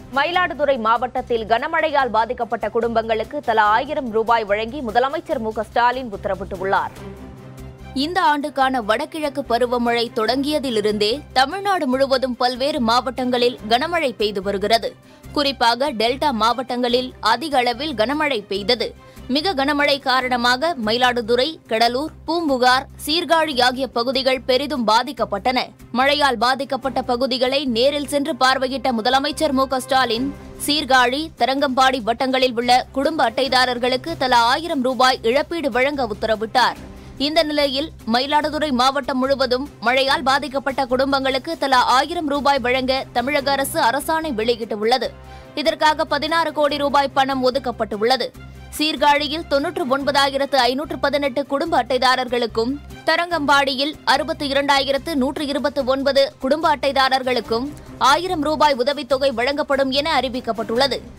மயிலாடுதுறை மாவட்டத்தில் கனமழையால் பாதிக்கப்பட்ட குடும்பங்களுக்கு தலா ஆயிரம் ரூபாய் வழங்கி முதலமைச்சர் மு க ஸ்டாலின் உத்தரவிட்டுள்ளார் இந்த ஆண்டுக்கான வடகிழக்கு பருவமழை தொடங்கியதிலிருந்தே தமிழ்நாடு முழுவதும் பல்வேறு மாவட்டங்களில் கனமழை பெய்து வருகிறது குறிப்பாக டெல்டா மாவட்டங்களில் அதிக அளவில் கனமழை பெய்தது மிக கனமழை காரணமாக மயிலாடுதுறை கடலூர் பூம்புகார் சீர்காழி ஆகிய பகுதிகள் பெரிதும் பாதிக்கப்பட்டன மழையால் பாதிக்கப்பட்ட பகுதிகளை நேரில் சென்று பார்வையிட்ட முதலமைச்சர் மு க ஸ்டாலின் சீர்காழி தரங்கம்பாடி வட்டங்களில் உள்ள குடும்ப அட்டைதாரர்களுக்கு தலா ஆயிரம் ரூபாய் இழப்பீடு வழங்க உத்தரவிட்டார் இந்த நிலையில் மயிலாடுதுறை மாவட்டம் முழுவதும் மழையால் பாதிக்கப்பட்ட குடும்பங்களுக்கு தலா ஆயிரம் ரூபாய் வழங்க தமிழக அரசு அரசாணை வெளியிட்டுள்ளது இதற்காக பதினாறு கோடி ரூபாய் பணம் ஒதுக்கப்பட்டுள்ளது சீர்காழியில் தொன்னூற்று ஒன்பதாயிரத்து ஐநூற்று பதினெட்டு குடும்ப அட்டைதாரர்களுக்கும் தரங்கம்பாடியில் அறுபத்தி இரண்டாயிரத்து நூற்று இருபத்தி ஒன்பது குடும்ப அட்டைதாரர்களுக்கும் ஆயிரம் ரூபாய் உதவித்தொகை வழங்கப்படும் என அறிவிக்கப்பட்டுள்ளது